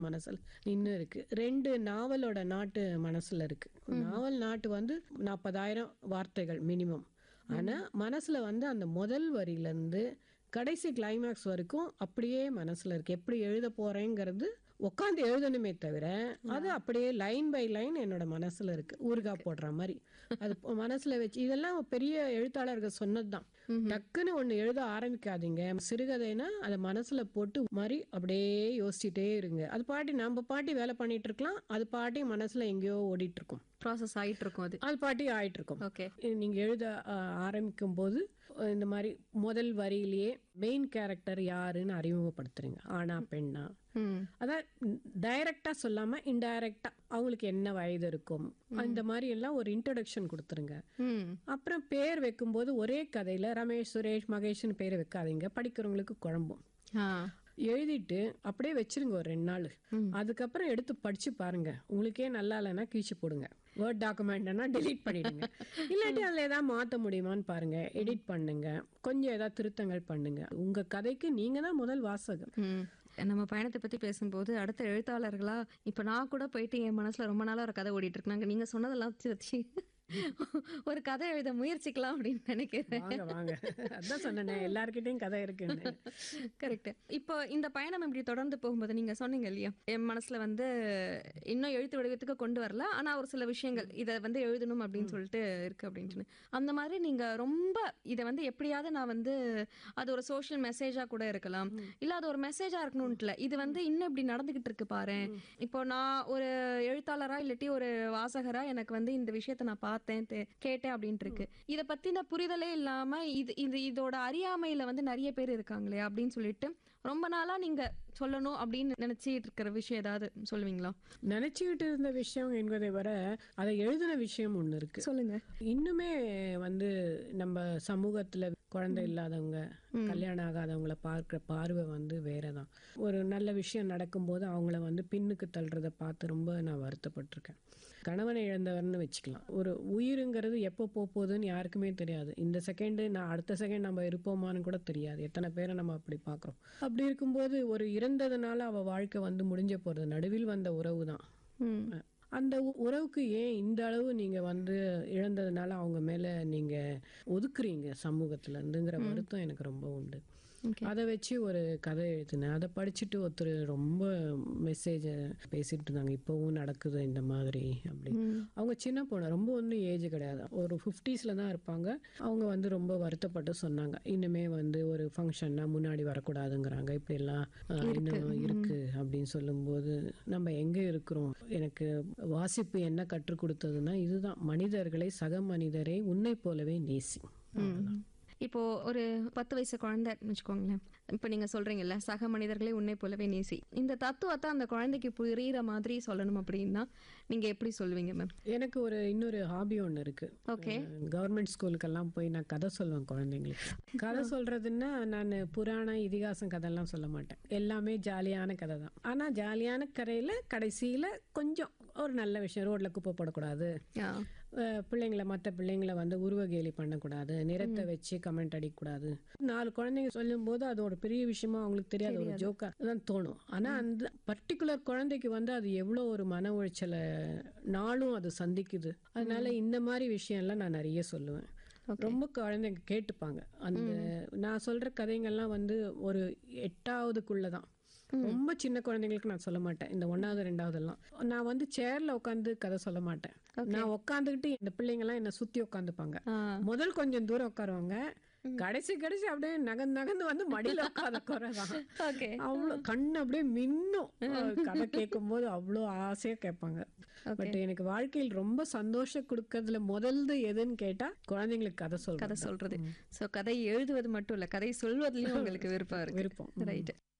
மனசுல நின்னு இருக்கு ரெண்டு நாவலோட நாட்டு மனசுல இருக்கு நாவல் நாட்டு வந்து நாற்பதாயிரம் வார்த்தைகள் மினிமம் ஆனா மனசுல வந்து அந்த முதல் வரியில இருந்து கடைசி கிளைமேக்ஸ் வரைக்கும் அப்படியே மனசுல இருக்கு எப்படி எழுத போறேங்கிறது உட்காந்து எழுதணுமே தவிர அது அப்படியே லைன் பை லைன் என்னோட மனசுல இருக்கு ஊறுகாய் போடுற மாதிரி அது போ- மனசுல வச்சு இதெல்லாம் பெரிய எழுத்தாளர்கள் சொன்னதுதான் டக்குன்னு ஒண்ணு எழுத ஆரம்பிக்காதீங்க சிறுகதைனா அதை மனசுல போட்டு மாதிரி அப்படியே யோசிச்சுட்டே இருங்க அது பாட்டி நம்ம பாட்டி வேலை பண்ணிட்டு இருக்கலாம் அது பாட்டி மனசுல எங்கேயோ ஓடிட்டு இருக்கும் ப்ராசஸ் ஆயிட்டு இருக்கும் அது அது பாட்டி ஆயிட்டு இருக்கும் ஓகே நீங்க எழுத அஹ், ஆரம்பிக்கும் போது அஹ், இந்த மாதிரி முதல் வரியிலேயே மெயின் கேரக்டர் யாருன்னு அறிமுகப்படுத்துறீங்க ஆனா பெண்ணா ம் அதான் டைரக்டா சொல்லாம இன்டைரக்டா அவங்களுக்கு என்ன வயது இருக்கும் இந்த மாதிரி எல்லாம் ஒரு இன்ட்ரடக்ஷன் கொடுத்துருங்க ம் அப்புறம் பேர் வைக்கும்போது ஒரே கதையில ரமேஷ் சுரேஷ் மகேஷ்னு பேர் வைக்காதீங்க படிக்கிறவங்களுக்கு குழம்பும் ஆ எழுதிட்டு அப்படியே வச்சிருங்க ஒரு ரெண்டு நாள் அதுக்கப்புறம் எடுத்து படிச்சு பாருங்க உங்களுக்கே நல்லா இல்லைன்னா கீழ்ச்சி போடுங்க வேர்ட் டாக்குமெண்ட்னா delete பண்ணிடுங்க இல்லாட்டி அதில் ஏதாவது மாற்ற முடியுமான்னு பாருங்க எடிட் பண்ணுங்க கொஞ்சம் ஏதாவது திருத்தங்கள் பண்ணுங்க உங்க கதைக்கு நீங்க தான் முதல் வாசகம் ம். நம்ம பயணத்தை பத்தி பேசும்போது அடுத்த எழுத்தாளர்களா இப்ப நான் கூட போயிட்டு என் மனசுல ரொம்ப நாளா ஒரு கதை ஓடிட்டு இருக்கு நாங்க நீங்க சொன்னதெல்லாம் வச்சு ஒரு கதை எழுத முயற்சிக்கலாம் அப்படின்னு நினைக்கிறேன் வாங்க வாங்க அதான் சொன்னேனே எல்லார்கிட்டயும் கதை இருக்குன்னு கரெக்ட் இப்போ இந்த பயணம் இப்படி தொடர்ந்து போகும்போது நீங்க சொன்னீங்க இல்லையா என் மனசுல வந்து இன்னும் எழுத்து வடிவத்துக்கு கொண்டு வரல ஆனா ஒரு சில விஷயங்கள் இதை வந்து எழுதணும் அப்படின்னு சொல்லிட்டு இருக்கு அப்படின்ட்டு அந்த மாதிரி நீங்க ரொம்ப இதை வந்து எப்படியாவது நான் வந்து அது ஒரு சோஷியல் மெசேஜா கூட இருக்கலாம் இல்ல அது ஒரு மெசேஜா இருக்கணும்ட்டு இல்ல இது வந்து இன்னும் இப்படி நடந்துகிட்டு இருக்கு பாரு இப்போ நான் ஒரு எழுத்தாளரா இல்லாட்டி ஒரு வாசகரா எனக்கு வந்து இந்த விஷயத்த நான் பார்த்தேன் தே- கேட்டேன் அப்படின்ட்டு இருக்கு இத பத்தின புரிதலே இல்லாம இது இது இதோட அறியாமையில வந்து நிறைய பேர் இருக்காங்களே அப்படின்னு சொல்லிட்டு ரொம்ப நாளா நீங்க சொல்லணும் அப்படின்னு நினைச்சிட்டு இருக்கிற விஷயம் ஏதாவது சொல்லுவீங்களா நினைச்சுக்கிட்டு இருந்த விஷயம் என்பதை வர அதை எழுதின விஷயம் ஒண்ணு இருக்கு சொல்லுங்க இன்னுமே வந்து நம்ம சமூகத்துல குழந்தை இல்லாதவங்க கல்யாணம் ஆகாதவங்கள பார்க்குற பார்வை வந்து வேறதான் ஒரு நல்ல விஷயம் நடக்கும்போது அவங்கள வந்து பின்னுக்கு தள்ளுறத பார்த்து ரொம்ப நான் வருத்தப்பட்டிருக்கேன் கணவனை இழந்தவர்னு வச்சுக்கலாம் ஒரு உயிருங்கிறது எப்போ போக போகுதுன்னு யாருக்குமே தெரியாது இந்த செகண்டு நான் அடுத்த செகண்ட் நம்ம இருப்போமான்னு கூட தெரியாது எத்தனை பேரை நம்ம அப்படி பார்க்குறோம் அப்படி இருக்கும்போது ஒரு இறந்ததுனால அவ வாழ்க்கை வந்து முடிஞ்ச போறது நடுவில் வந்த உறவு தான் ம் அந்த உ- உறவுக்கு ஏன் இந்த அளவு நீங்க வந்து இழந்ததுனால அவங்க மேல நீங்க ஒதுக்குறீங்க சமூகத்துல இருந்துங்கிற வருத்தம் எனக்கு ரொம்ப உண்டு Okay. அதை வச்சு ஒரு கதை எழுதினேன் அதை படிச்சுட்டு ஒருத்தர் ரொம்ப மெசேஜ் பேசிட்டு இருந்தாங்க இப்போவும் நடக்குது இந்த மாதிரி அப்படி அவங்க சின்ன பொண்ணு ரொம்ப ஒன்றும் ஏஜ் கிடையாது ஒரு ஃபிஃப்டிஸில் தான் இருப்பாங்க அவங்க வந்து ரொம்ப வருத்தப்பட்டு சொன்னாங்க இன்னுமே வந்து ஒரு ஃபங்க்ஷன்னா முன்னாடி வரக்கூடாதுங்கிறாங்க இப்படிலாம் அஹ், இன்னும் இருக்கு அப்படின்னு சொல்லும்போது நம்ம எங்க இருக்கிறோம் எனக்கு வாசிப்பு என்ன கற்றுக் கொடுத்ததுன்னா இதுதான் மனிதர்களை சக மனிதரை உன்னை போலவே நேசி அவ்வளவுதான். இப்போ ஒரு பத்து வயசு குழந்தைன்னு வச்சுக்கோங்களேன் இப்போ நீங்க சொல்றீங்கல்ல சக மனிதர்களே உன்னை போலவே நேசி இந்த தத்துவத்தை அந்த குழந்தைக்கு புரியுற மாதிரி சொல்லணும் அப்படின்னா நீங்க எப்படி சொல்லுவீங்க மேம் எனக்கு ஒரு இன்னொரு ஹாபி ஒன்று இருக்கு ஓகே கவர்மெண்ட் ஸ்கூலுக்கெல்லாம் போய் நான் கதை சொல்லுவேன் குழந்தைங்களுக்கு கதை சொல்றதுன்னா நான் புராண இதிகாசம் கதையெல்லாம் சொல்ல மாட்டேன் எல்லாமே ஜாலியான கதை தான் ஆனா ஜாலியான கதையில கடைசியில கொஞ்சம் ஒரு நல்ல விஷயம் ரோட்ல குப்பை போடக்கூடாது அஹ் பிள்ளைங்களை மற்ற பிள்ளைங்களை வந்து உருவகேலி பண்ணக்கூடாது நிறத்தை வச்சு கமெண்ட் அடிக்கக்கூடாது நாலு குழந்தைங்க சொல்லும்போது அது ஒரு பெரிய விஷயமா அவங்களுக்கு தெரியாது ஒரு ஜோக்கா தான் தோணும் ஆனா அந்த பர்டிகுலர் குழந்தைக்கு வந்து அது எவ்வளோ ஒரு மன உளைச்சலை நாளும் அது சந்திக்குது அதனால இந்த மாதிரி விஷயம்லாம் நான் நிறைய சொல்லுவேன் ரொம்ப குழந்தைங்க கேட்டுப்பாங்க அந்த நான் சொல்ற கதைங்கள்லாம் வந்து ஒரு எட்டாவதுக்குள்ளதான் ரொம்ப சின்ன குழந்தைங்களுக்கு நான் சொல்ல மாட்டேன் இந்த ஒன்னாவது ரெண்டாவது எல்லாம் நான் வந்து சேர்ல உட்காந்து கதை சொல்ல மாட்டேன் நான் உட்காந்துக்கிட்டு இந்த பிள்ளைங்க எல்லாம் என்ன சுத்தி உட்காந்துப்பாங்க முதல் கொஞ்சம் தூரம் உட்காருவாங்க கடைசி கடைசி அப்படியே நகர்ந்து நகர்ந்து வந்து மடியில உட்கார குறைதான் ஓகே அவ்வளோ கண்ணு அப்படியே மின்னும் அஹ் கதை கேட்கும்போது அவ்வளோ ஆசையா கேட்பாங்க பட் எனக்கு வாழ்க்கையில் ரொம்ப சந்தோஷம் கொடுக்கறதுல முதல்து எதுன்னு கேட்டா குழந்தைங்களுக்கு கதை சொல்றது கதை சொல்றது சோ கதை எழுதுவது மட்டும் இல்ல கதை சொல்வதிலும் உங்களுக்கு விருப்பம் இருக்கு விருப்பம் ரைட்